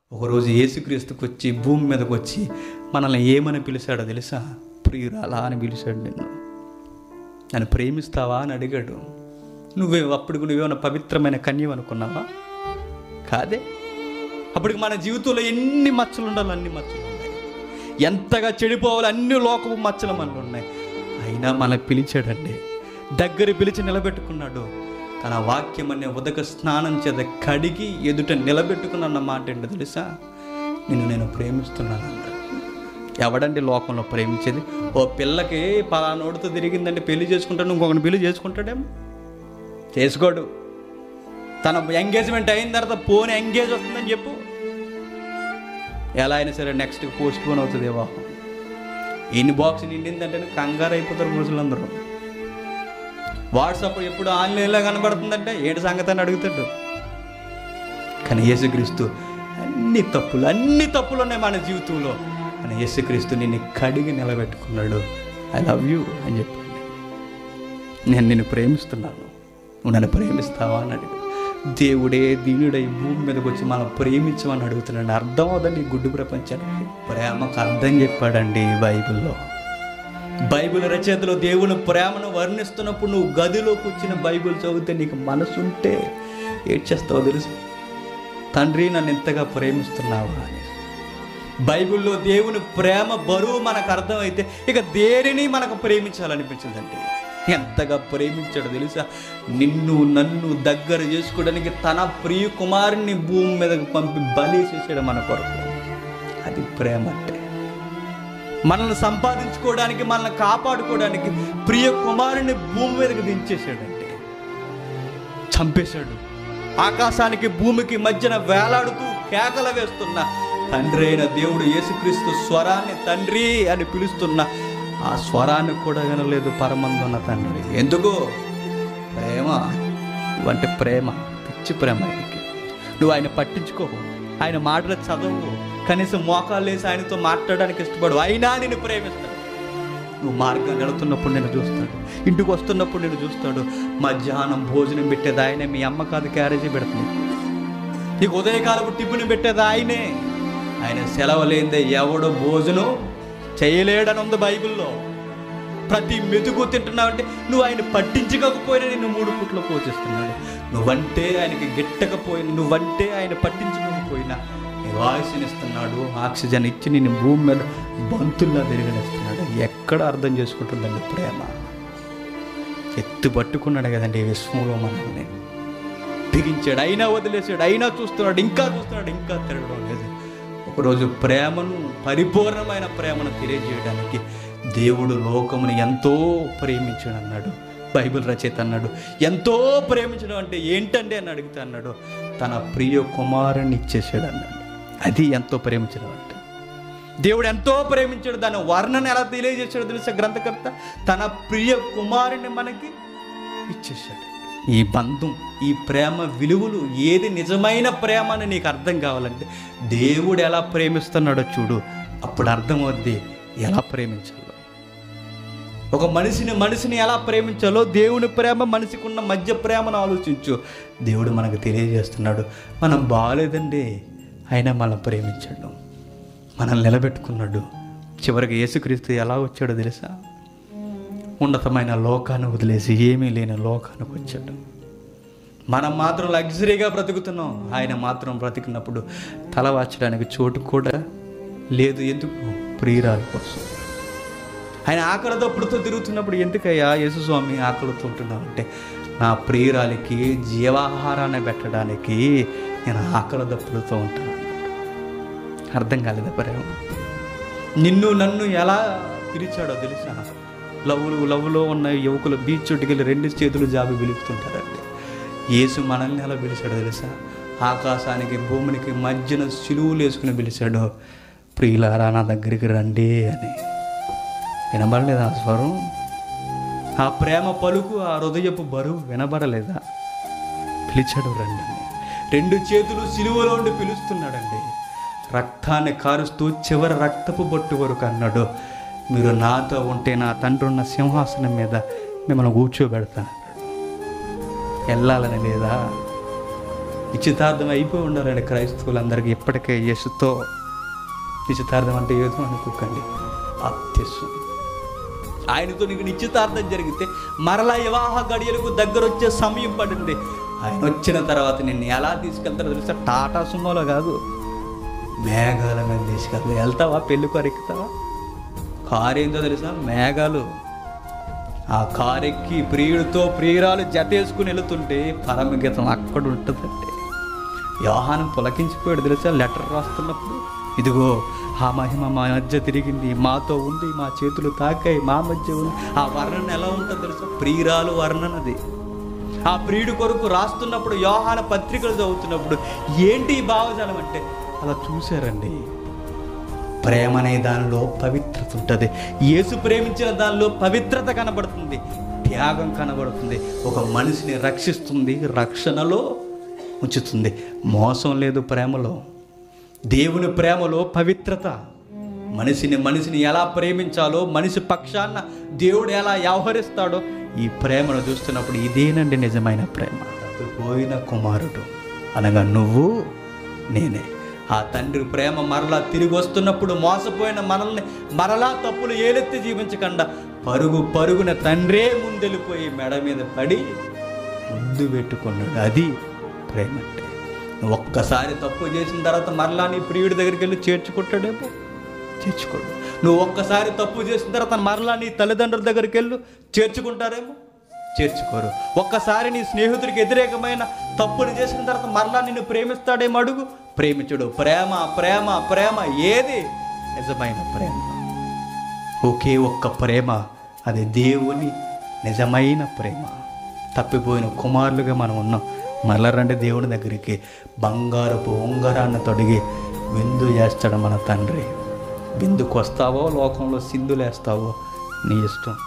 ఒకరోజు యేసుక్రీస్తుకు వచ్చి భూమి మీదకి వచ్చి మనల్ని ఏమని పిలిచాడో తెలుసా ప్రియురాలా అని పిలిచాడు నిన్ను నన్ను ప్రేమిస్తావా అని అడిగాడు నువ్వే అప్పుడు నువ్వేమైనా పవిత్రమైన కన్యం అనుకున్నావా కాదే అప్పటికి మన జీవితంలో ఎన్ని మచ్చలు ఉండాలో అన్ని మచ్చలు ఉన్నాయి ఎంతగా చెడిపోవాలో అన్ని లోకపు మచ్చలు మనలో ఉన్నాయి అయినా మన పిలిచాడండి దగ్గర పిలిచి నిలబెట్టుకున్నాడు తన వాక్యం అనే ఉదక స్నానం చేత కడిగి ఎదుట నిలబెట్టుకున్న మాట ఏంటో తెలుసా నిన్ను నేను ప్రేమిస్తున్నాను అన్నాడు ఎవడండి లోకంలో ప్రేమించేది ఓ పిల్లకి పలానోడితో తిరిగిందంటే పెళ్లి చేసుకుంటాడు ఇంకొకటి పెళ్లి చేసుకుంటాడేమో చేసుకోడు తన ఎంగేజ్మెంట్ అయిన తర్వాత పోని ఎంగేజ్ వస్తుందని చెప్పు ఎలా అయినా సరే నెక్స్ట్ పోస్ట్ పోన్ అవుతుంది వివాహం ఇన్ని బాక్స్ నిండిందంటే కంగారు అయిపోతారు రోజులందరూ వాట్సాప్ ఎప్పుడు ఆన్లైన్లో కనబడుతుందంటే ఏంటి సంగతి అని అడుగుతాడు కానీ యేసుక్రీస్తు అన్ని తప్పులు అన్ని తప్పులు ఉన్నాయి మన జీవితంలో కానీ యేసుక్రీస్తు నిన్ను కడిగి నిలబెట్టుకున్నాడు ఐ లవ్ యూ అని చెప్పాడు నేను నిన్ను ప్రేమిస్తున్నాను నువ్వు నన్ను ప్రేమిస్తావా అని అడిగాడు దేవుడే దీనుడై భూమి మీదకి వచ్చి మనం ప్రేమించమని అడుగుతున్నాడు అర్థం అవుదండి ఈ గుడ్డు ప్రపంచానికి ప్రేమకు అర్థం చెప్పాడండి బైబిల్లో బైబిల్ రచయితలో దేవుని ప్రేమను వర్ణిస్తున్నప్పుడు నువ్వు గదిలో కూర్చుని బైబిల్ చదివితే నీకు మనసు ఉంటే ఏడ్చేస్తావు తెలుసు తండ్రి నన్ను ఎంతగా ప్రేమిస్తున్నావా అని బైబిల్లో దేవుని ప్రేమ బరువు మనకు అర్థమైతే ఇక దేనిని మనకు ప్రేమించాలనిపించదండి ఎంతగా ప్రేమించాడో తెలుసా నిన్ను నన్ను దగ్గర చేసుకోవడానికి తన ప్రియ కుమారుని భూమి మీదకు పంపి బలి చేసాడు మన కొరకు అది ప్రేమ అంటే మనల్ని సంపాదించుకోవడానికి మనల్ని కాపాడుకోవడానికి ప్రియ కుమారుని భూమి మీదకి దించేశాడంటే చంపేశాడు ఆకాశానికి భూమికి మధ్యన వేలాడుతూ కేకలు వేస్తున్న తండ్రి అయిన దేవుడు యేసుక్రీస్తు స్వరాన్ని తండ్రి అని పిలుస్తున్న ఆ స్వరాన్ని కూడా వినలేదు పరమందున్న తండ్రి ఎందుకు ప్రేమ ఇవంటే ప్రేమ పిచ్చి ప్రేమ ఆయనకి నువ్వు ఆయన పట్టించుకోవు ఆయన మాటలు చదవు కనీసం మోకాలు వేసి ఆయనతో మాట్లాడడానికి ఇష్టపడు అయినా నేను ప్రేమిస్తాడు నువ్వు మార్గం వెళుతున్నప్పుడు నేను చూస్తాడు ఇంటికి వస్తున్నప్పుడు నేను చూస్తాడు మధ్యాహ్నం భోజనం పెట్టేది ఆయనే మీ అమ్మ కాదు క్యారేజీ పెడుతుంది నీకు ఉదయకాలపు టిఫిన్ పెట్టేది ఆయనే ఆయన సెలవు లేనిదే ఎవడో భోజనం చేయలేడని ఉంది బైబిల్లో ప్రతి మెతుకు తింటున్నావంటే నువ్వు ఆయన పట్టించకపోయినా నిన్ను మూడు పుట్లో పోషిస్తున్నాడు నువ్వంటే ఆయనకి గిట్టకపోయినా నువ్వంటే ఆయన పట్టించుకోకపోయినా నీ వాయిస్నిస్తున్నాడు ఆక్సిజన్ ఇచ్చి నేను భూమి మీద బంతుల్లా తిరగనిస్తున్నాడు ఎక్కడ అర్థం చేసుకుంటుందండి ప్రేమ ఎత్తు పట్టుకున్నాడు కదండి ఈ విశ్వంలో మనల్ని బిగించాడు అయినా వదిలేసాడు అయినా చూస్తున్నాడు ఇంకా చూస్తున్నాడు ఇంకా తిరగడం లేదు ఒకరోజు ప్రేమను పరిపూర్ణమైన ప్రేమను తెలియజేయడానికి దేవుడు లోకమును ఎంతో ప్రేమించాడు అన్నాడు బైబిల్ రచయిత అన్నాడు ఎంతో ప్రేమించడం అంటే ఏంటండి అని అడిగితే అన్నాడు తన ప్రియ కుమారుని ఇచ్చేసాడు అన్నాడు అది ఎంతో ప్రేమించడం అంటే దేవుడు ఎంతో ప్రేమించాడు దాని వర్ణన ఎలా తెలియజేశాడు తెలుసా గ్రంథకర్త తన ప్రియ కుమారుని మనకి ఇచ్చేసాడు ఈ బంధం ఈ ప్రేమ విలువలు ఏది నిజమైన ప్రేమ అని నీకు అర్థం కావాలంటే దేవుడు ఎలా ప్రేమిస్తున్నాడో చూడు అప్పుడు అర్థమవుద్ది ఎలా ప్రేమించాలో ఒక మనిషిని మనిషిని ఎలా ప్రేమించాలో దేవుని ప్రేమ మనిషికి ఉన్న మధ్య ప్రేమను ఆలోచించు దేవుడు మనకు తెలియజేస్తున్నాడు మనం బాగాలేదండి అయినా మనం ప్రేమించాడు మనల్ని నిలబెట్టుకున్నాడు చివరికి యేసుక్రీస్తు ఎలా వచ్చాడో తెలుసా ఉన్నతమైన లోకాన్ని వదిలేసి ఏమీ లేని లోకానికి వచ్చాడు మనం మాత్రం లగ్జరీగా బ్రతుకుతున్నాం ఆయన మాత్రం బ్రతికినప్పుడు తల వాచడానికి చోటు కూడా లేదు ఎందుకు ప్రియురాల కోసం ఆయన ఆకలి దప్పుడుతో తిరుగుతున్నప్పుడు ఎందుకయ్యా యేసుస్వామి ఆకలితో ఉంటున్నావు అంటే నా ప్రియురాలికి జీవాహారాన్ని పెట్టడానికి నేను ఆకలి దప్పుడుతో ఉంటాను అన్నాడు. అర్థం కాలేదా ప్రేమ నిన్ను నన్ను ఎలా పిలిచాడో తెలుసా లవ్లు లవ్లో ఉన్న యువకులు బీచ్ చుట్టుకెళ్ళి రెండు చేతులు జాబి పిలుస్తుంటారండి యేసు మనల్ని ఎలా పిలిచాడో తెలుసా ఆకాశానికి భూమినికి మధ్యన సిలువులు వేసుకుని పిలిచాడు ప్రియులారా నా దగ్గరికి రండి అని వినబడలేదా ఆ స్వరం ఆ ప్రేమ పలుకు ఆ హృదయపు బరువు వినబడలేదా పిలిచాడు రండి అని. రెండు చేతులు సిలువలో ఉండి పిలుస్తున్నాడండి రక్తాన్ని కారుస్తూ చివరి రక్తపు బొట్టు వరకు అన్నాడు మీరు నాతో ఉంటే నా తండ్రి ఉన్న సింహాసనం మీద మిమ్మల్ని కూర్చోబెడతాను వెళ్ళాలని లేదా నిశ్చితార్థం అయిపోయి ఉండాలండి క్రైస్తవులందరికీ ఇప్పటికే యేసుతో నిశ్చితార్థం అంటే ఏదో అనుకోకండి అత్యసం ఆయనతో నీకు నిశ్చితార్థం జరిగితే మరలా వివాహ గడియలకు దగ్గర వచ్చే సమయం పడింది ఆయన వచ్చిన తర్వాత నిన్ను ఎలా తీసుకెళ్తారో తెలుసా టాటా సుమోలో కాదు మేఘాల మీద తీసుకెళ్తా వెళ్తావా పెళ్లి కొరెక్కుతావా కారు ఏందో తెలుసా మేఘాలు ఆ కారు ఎక్కి ప్రియుడితో ప్రియురాలు జతేసుకుని వెళుతుంటే పరమగీతం అక్కడ ఉంటుందండి యోహానం పులకించిపోయాడు తెలుసా లెటర్ రాస్తున్నప్పుడు ఇదిగో ఆ మహిమ మా మధ్య తిరిగింది మాతో ఉంది మా చేతులు తాకాయి మా మధ్య ఉంది ఆ వర్ణన ఎలా ఉంటుందో తెలుసా ప్రియురాలు వర్ణనది ఆ ప్రియుడి కొరకు రాస్తున్నప్పుడు యోహాన పత్రికలు చదువుతున్నప్పుడు ఏంటి ఈ భావజాలం అంటే అలా చూశారండి ప్రేమ అనే దానిలో పవిత్రత ఉంటుంది యేసు ప్రేమించిన దానిలో పవిత్రత కనబడుతుంది త్యాగం కనబడుతుంది ఒక మనిషిని రక్షిస్తుంది రక్షణలో ఉంచుతుంది మోసం లేదు ప్రేమలో దేవుని ప్రేమలో పవిత్రత మనిషిని మనిషిని ఎలా ప్రేమించాలో మనిషి పక్షాన దేవుడు ఎలా వ్యవహరిస్తాడో ఈ ప్రేమను చూస్తున్నప్పుడు ఇదేనండి నిజమైన ప్రేమ పోయిన కుమారుడు అనగా నువ్వు నేనే ఆ తండ్రి ప్రేమ మరలా తిరిగి వస్తున్నప్పుడు మోసపోయిన మనల్ని మరలా తప్పులు ఏలెత్తి జీవించకుండా పరుగు పరుగున తండ్రే ముందెళ్ళిపోయి మెడ మీద పడి ముందు పెట్టుకున్నాడు అది ప్రేమ అంటే నువ్వు ఒక్కసారి తప్పు చేసిన తర్వాత మరలా నీ ప్రియుడి దగ్గరికి వెళ్ళి చేర్చుకుంటాడేమో చేర్చుకోడు నువ్వు ఒక్కసారి తప్పు చేసిన తర్వాత మరలా నీ తల్లిదండ్రుల దగ్గరికి వెళ్ళు చేర్చుకుంటారేమో చేర్చుకోరు ఒక్కసారి నీ స్నేహితుడికి వ్యతిరేకమైన తప్పులు చేసిన తర్వాత మరలా నిన్ను ప్రేమిస్తాడేమో అడుగు ప్రేమించుడు ప్రేమ ప్రేమ ప్రేమ ఏది నిజమైన ప్రేమ ఒకే ఒక్క ప్రేమ అది దేవుని నిజమైన ప్రేమ తప్పిపోయిన కుమారులుగా మనం ఉన్నాం మళ్ళా రండి దేవుని దగ్గరికి బంగారపు ఉంగరాన్ని తొడిగి విందు చేస్తాడు మన తండ్రి విందుకు వస్తావో లోకంలో సింధులేస్తావో నీ ఇష్టం